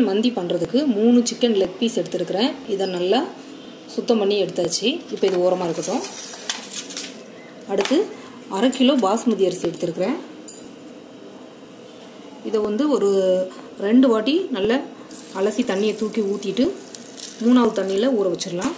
chicken மந்தி பண்ணுறதுக்கு மூணு சிக்கன் லெக் பீஸ் எடுத்துருக்கிறேன் இதை நல்லா சுத்தம் பண்ணி எடுத்தாச்சு இப்போ இது ஓரமாக இருக்கட்டும் அடுத்து அரை கிலோ பாஸ்மதி அரிசி எடுத்துருக்கிறேன் இதை வந்து ஒரு ரெண்டு வாட்டி நல்ல அலசி தண்ணியை தூக்கி ஊற்றிட்டு மூணாவது தண்ணியில் ஊற வச்சிடலாம்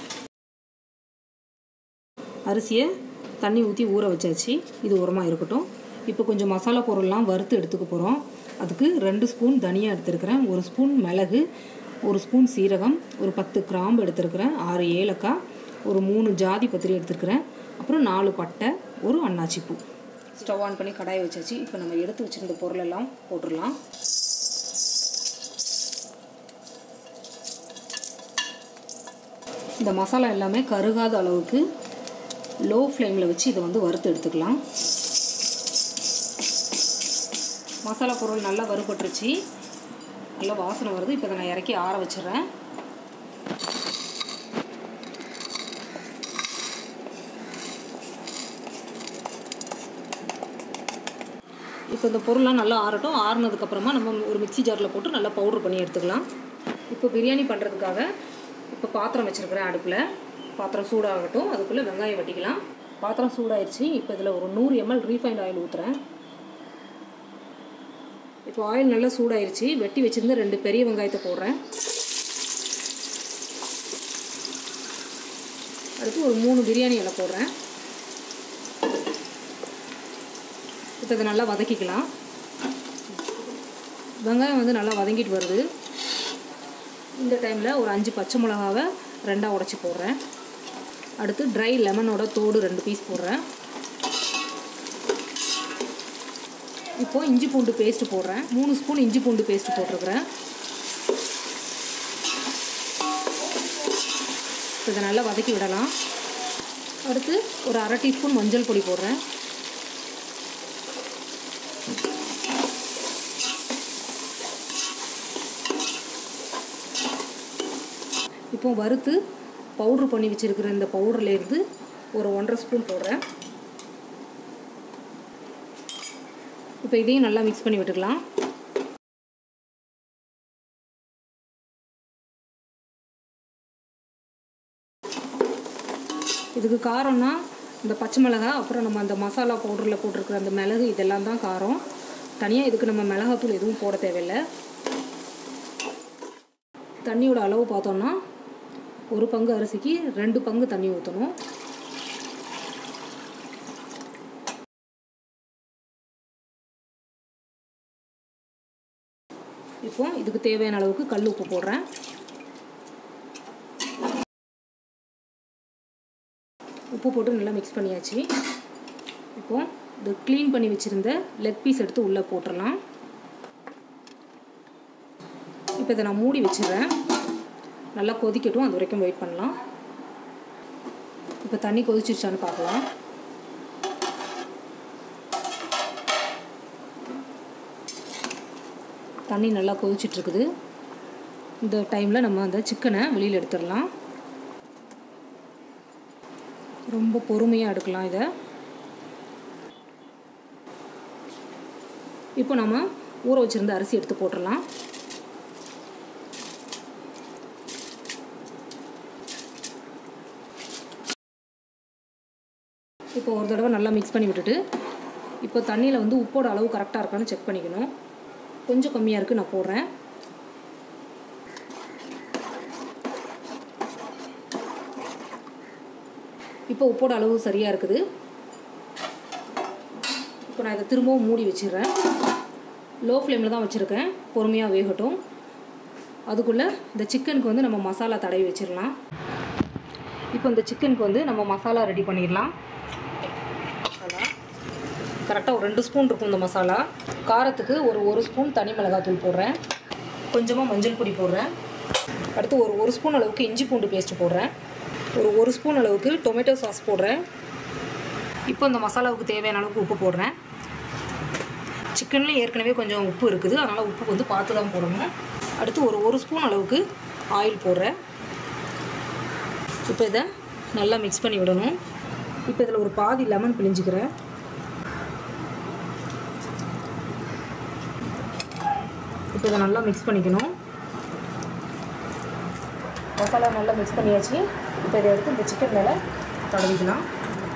அரிசியை தண்ணி ஊற்றி ஊற வச்சாச்சு இது உரமாக இருக்கட்டும் இப்போ கொஞ்சம் மசாலா பொருள்லாம் வறுத்து எடுத்துக்க போகிறோம் அதுக்கு ரெண்டு ஸ்பூன் தனியாக எடுத்துருக்கிறேன் ஒரு ஸ்பூன் மிளகு ஒரு ஸ்பூன் சீரகம் ஒரு பத்து கிராம்பு எடுத்துருக்கிறேன் ஆறு ஏலக்காய் ஒரு மூணு ஜாதி பத்திரி எடுத்துருக்கிறேன் அப்புறம் நாலு பட்டை ஒரு அன்னாச்சி பூ ஸ்டவ் ஆன் பண்ணி கடாயை வச்சாச்சு இப்போ நம்ம எடுத்து வச்சுருந்த பொருளெல்லாம் போட்டுடலாம் இந்த மசாலா எல்லாமே கருகாத அளவுக்கு லோ ஃப்ளேமில் வச்சு இதை வந்து வறுத்து எடுத்துக்கலாம் மசாலா பொருள் நல்லா வறுபட்டுருச்சு நல்லா வாசனை வருது இப்போ இதை நான் இறக்கி ஆற வச்சிடுறேன் இப்போ இந்த பொருள்லாம் நல்லா ஆறட்டும் ஆறுனதுக்கப்புறமா நம்ம ஒரு மிக்சி ஜாரில் போட்டு நல்லா பவுட்ரு பண்ணி எடுத்துக்கலாம் இப்போ பிரியாணி பண்ணுறதுக்காக இப்போ பாத்திரம் வச்சுருக்கிறேன் அடுப்பில் பாத்திரம் சூடாகட்டும் அதுக்குள்ளே வெங்காயம் வெட்டிக்கலாம் பாத்திரம் சூடாயிருச்சு இப்போ இதில் ஒரு நூறு எம்எல் ரீஃபைண்ட் ஆயில் ஊற்றுறேன் இப்போ ஆயில் நல்லா சூடாயிருச்சு வெட்டி வச்சுருந்து ரெண்டு பெரிய வெங்காயத்தை போடுறேன் அடுத்து ஒரு மூணு பிரியாணி இலை போடுறேன் இப்போ இதை நல்லா வதக்கிக்கலாம் வெங்காயம் வந்து நல்லா வதங்கிட்டு வருது இந்த டைமில் ஒரு அஞ்சு பச்சை மிளகாவை ரெண்டாக உடச்சி போடுறேன் அடுத்து ட்ரை லெமனோட தோடு ரெண்டு பீஸ் போடுறேன் இப்போது இஞ்சி பூண்டு பேஸ்ட்டு போடுறேன் மூணு ஸ்பூன் இஞ்சி பூண்டு பேஸ்ட்டு போட்டிருக்கிறேன் இதை நல்லா வதக்கி விடலாம் அடுத்து ஒரு அரை டீஸ்பூன் மஞ்சள் பொடி போடுறேன் இப்போ வறுத்து பவுட்ரு பண்ணி வச்சுருக்கிற இந்த பவுடர்லேருந்து ஒரு ஒன்றரை ஸ்பூன் போடுறேன் இப்போ இதையும் நல்லா மிக்ஸ் பண்ணி விட்டுக்கலாம் இதுக்கு காரம்னா இந்த பச்சை மிளகா அப்புறம் நம்ம அந்த மசாலா பவுடரில் போட்டிருக்கிற அந்த மிளகு இதெல்லாம் தான் காரம் தனியாக இதுக்கு நம்ம மிளகாத்தூள் எதுவும் போட தேவையில்லை தண்ணியோட அளவு பார்த்தோன்னா ஒரு பங்கு அரிசிக்கு ரெண்டு பங்கு தண்ணி ஊற்றணும் இப்போ இதுக்கு தேவையான அளவுக்கு கல் உப்பு போடுறேன் உப்பு போட்டு நல்லா மிக்ஸ் பண்ணியாச்சு இப்போ இது க்ளீன் பண்ணி வச்சுருந்த லெக் பீஸ் எடுத்து உள்ளே போட்டுடலாம் இப்போ இதை நான் மூடி வச்சிடுறேன் நல்லா கொதிக்கட்டும் அது வரைக்கும் வெயிட் பண்ணலாம் இப்போ தண்ணி கொதிச்சிருச்சான்னு பார்க்கலாம் தண்ணி நல்லா கொதிச்சிட்ருக்குது இந்த டைமில் நம்ம அந்த சிக்கனை வெளியில் எடுத்துடலாம் ரொம்ப பொறுமையாக எடுக்கலாம் இதை இப்போ நம்ம ஊற வச்சுருந்த அரிசி எடுத்து போட்டுடலாம் இப்போ ஒரு தடவை நல்லா மிக்ஸ் பண்ணி விட்டுட்டு இப்போ தண்ணியில் வந்து உப்போட அளவு கரெக்டாக இருக்கான்னு செக் பண்ணிக்கணும் கொஞ்சம் கம்மியாக இருக்குது நான் போடுறேன் இப்போ உப்போட அளவு சரியாக இருக்குது இப்போ நான் இதை திரும்பவும் மூடி வச்சிடுறேன் லோ ஃப்ளேமில் தான் வச்சுருக்கேன் பொறுமையாக வேகட்டும் அதுக்குள்ளே இந்த சிக்கனுக்கு வந்து நம்ம மசாலா தடவி வச்சிடலாம் இப்போ இந்த சிக்கனுக்கு வந்து நம்ம மசாலா ரெடி பண்ணிடலாம் மசாலா கரெக்டாக ஒரு ரெண்டு ஸ்பூன் இருக்கும் இந்த மசாலா காரத்துக்கு ஒரு ஒரு ஸ்பூன் தனி மிளகாத்தூள் போடுறேன் கொஞ்சமாக மஞ்சள் பொடி போடுறேன் அடுத்து ஒரு ஒரு ஸ்பூன் அளவுக்கு இஞ்சி பூண்டு பேஸ்ட்டு போடுறேன் ஒரு ஒரு ஸ்பூன் அளவுக்கு டொமேட்டோ சாஸ் போடுறேன் இப்போ இந்த மசாலாவுக்கு தேவையான அளவுக்கு உப்பு போடுறேன் சிக்கன்லேயும் ஏற்கனவே கொஞ்சம் உப்பு இருக்குது அதனால் உப்பு வந்து பார்த்து தான் போடணும் அடுத்து ஒரு ஒரு ஸ்பூன் அளவுக்கு ஆயில் போடுறேன் இப்போ இதை நல்லா மிக்ஸ் பண்ணி விடணும் இப்போ இதில் ஒரு பாதி லெமன் பிழிஞ்சிக்கிறேன் இப்போ இதை நல்லா மிக்ஸ் பண்ணிக்கணும் மசாலா நல்லா மிக்ஸ் பண்ணியாச்சு இப்போ இதை எடுத்து இந்த சிக்கன் மேலே தடவிக்கலாம்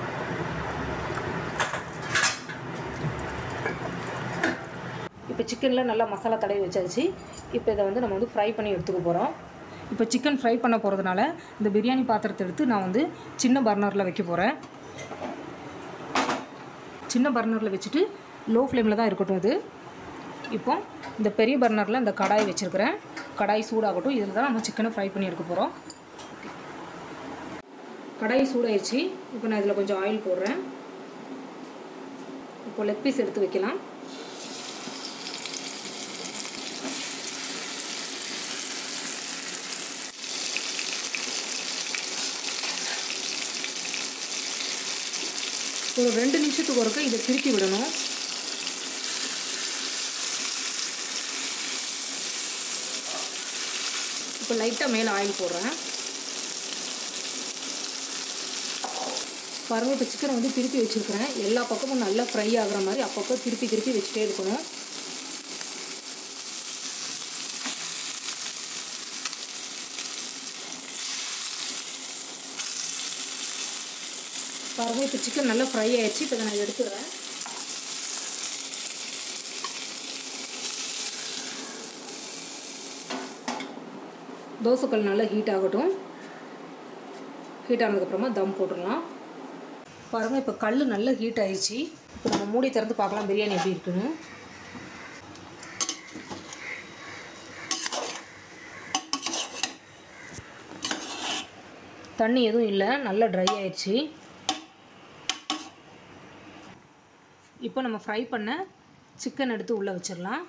இப்போ சிக்கனில் நல்லா மசாலா தடவி வச்சாச்சு இப்போ இதை வந்து நம்ம வந்து ஃப்ரை பண்ணி எடுத்துக்க போகிறோம் இப்போ சிக்கன் ஃப்ரை பண்ண போகிறதுனால இந்த பிரியாணி பாத்திரத்தை எடுத்து நான் வந்து சின்ன பர்னரில் வைக்க போகிறேன் சின்ன பர்னரில் வச்சுட்டு லோ ஃப்ளேமில் தான் இருக்கட்டும் இது இப்போ இந்த பெரிய பர்னரில் இந்த கடாய் வச்சுருக்கிறேன் கடாய் சூடாகட்டும் இதில் தான் நம்ம சிக்கனை ஃப்ரை பண்ணி எடுக்க போகிறோம் கடாய் சூடாயிடுச்சு இப்போ நான் இதில் கொஞ்சம் ஆயில் போடுறேன் இப்போ லெக் பீஸ் எடுத்து வைக்கலாம் ஒரு ரெண்டு நிமிஷத்துக்கு ஒருக்க இதை திருப்பி விடணும் இப்போ லைட்டாக மேலே ஆயில் போடுறேன் பாருங்கள் இப்போ சிக்கனை வந்து திருப்பி வச்சுருக்கிறேன் எல்லா பக்கமும் நல்லா ஃப்ரை ஆகுற மாதிரி அப்பப்போ திருப்பி திருப்பி வச்சுட்டே இருக்கணும் பாருங்கள் இப்போ சிக்கன் நல்லா ஃப்ரை ஆயிடுச்சு இப்போ நான் எடுத்துடுறேன் தோசைக்கல் நல்லா ஹீட் ஆகட்டும் ஹீட் ஆனதுக்கப்புறமா தம் போட்டுடலாம் பாருங்கள் இப்போ கல் நல்லா ஹீட் ஆயிடுச்சு இப்போ நம்ம மூடி திறந்து பார்க்கலாம் பிரியாணி எப்படி இருக்குன்னு தண்ணி எதுவும் இல்லை நல்லா ட்ரை ஆயிடுச்சு இப்போ நம்ம ஃப்ரை பண்ண சிக்கன் எடுத்து உள்ளே வச்சிடலாம்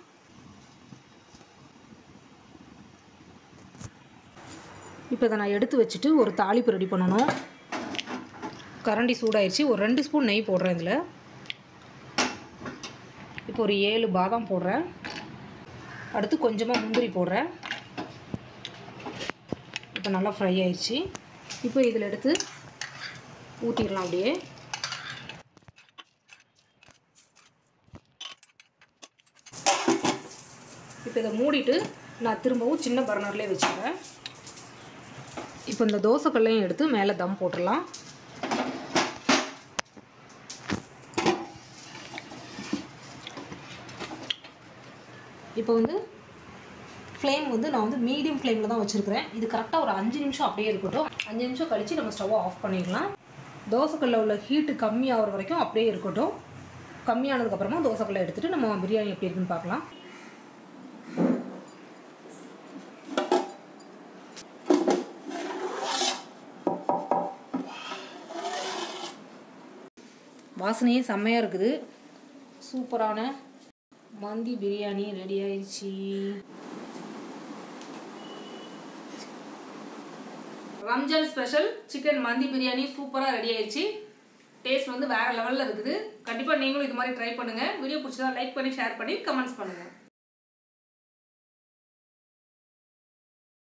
இப்போ இதை நான் எடுத்து வச்சுட்டு ஒரு தாளிப்பு ரெடி பண்ணணும் கரண்டி சூடாயிடுச்சு ஒரு ரெண்டு ஸ்பூன் நெய் போடுறேன் இதில் இப்போ ஒரு ஏழு பாதாம் போடுறேன் அடுத்து கொஞ்சமாக முந்திரி போடுறேன் இப்போ நல்லா ஃப்ரை ஆயிடுச்சு இப்போ இதில் எடுத்து ஊற்றிடலாம் அப்படியே இப்போ இதை மூடிட்டு நான் திரும்பவும் சின்ன பர்னர்லேயே வச்சுக்கிறேன் இப்போ இந்த தோசைக்கல்லையும் எடுத்து மேலே தம் போட்டுடலாம் இப்போ வந்து ஃப்ளேம் வந்து நான் வந்து மீடியம் ஃப்ளேமில் தான் வச்சுருக்கிறேன் இது கரெக்டாக ஒரு அஞ்சு நிமிஷம் அப்படியே இருக்கட்டும் அஞ்சு நிமிஷம் கழித்து நம்ம ஸ்டவ்வை ஆஃப் பண்ணிடலாம் தோசைக்கல்லில் உள்ள ஹீட்டு கம்மியாகிற வரைக்கும் அப்படியே இருக்கட்டும் கம்மியானதுக்கப்புறமா தோசைக்கல்லை எடுத்துகிட்டு நம்ம பிரியாணி எப்படி இருக்குன்னு பார்க்கலாம் வாசனையே செம்மையாக இருக்குது சூப்பரான மந்தி பிரியாணி ரெடி ஆயிடுச்சு ரம்ஜான் ஸ்பெஷல் சிக்கன் மந்தி பிரியாணி சூப்பராக ரெடி ஆயிடுச்சு டேஸ்ட் வந்து வேறு லெவலில் இருக்குது கண்டிப்பாக நீங்களும் இது மாதிரி ட்ரை பண்ணுங்கள் வீடியோ பிடிச்சதா லைக் பண்ணி ஷேர் பண்ணி கமெண்ட்ஸ் பண்ணுங்கள்